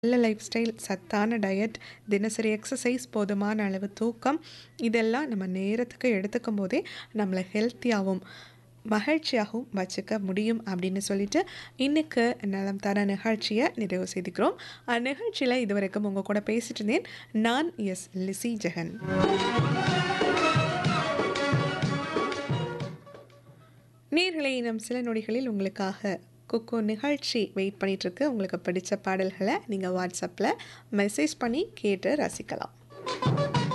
நல்ல lifestyle, சத்தான diet, தினசரி எக்ஸர்சைஸ், போதுமான அளவு தூக்கம், இதெல்லாம் நம்ம நேரத்துக்கு எடுத்துக்கும்போதே, நம்மள ஹெல்த்தியாவும், மகிழ்ச்சியாகவும் வச்சுக்க முடியும் அப்படின்னு சொல்லிட்டு, இன்னைக்கு நலம் தர நிகழ்ச்சிய நிறைவு செய்துக்கிறோம். அந்நிகழ்ச்சியில இதுவரைக்கும் உங்க கூட பேசிட்டு இருந்தேன். நான் எஸ். லிஸி ஜெகன். நேயர்களே இன்னும் சில நொடிகளில் உங்களுக்காக குக்கு நிகழ்ச்சி வெயிட் பண்ணிட்டு இருக்கு. உங்களுக்கு பிடிச்ச பாடல்கள நீங்க WhatsAppல மெசேஜ் பண்ணி கேட்டு ரசிக்கலாம்.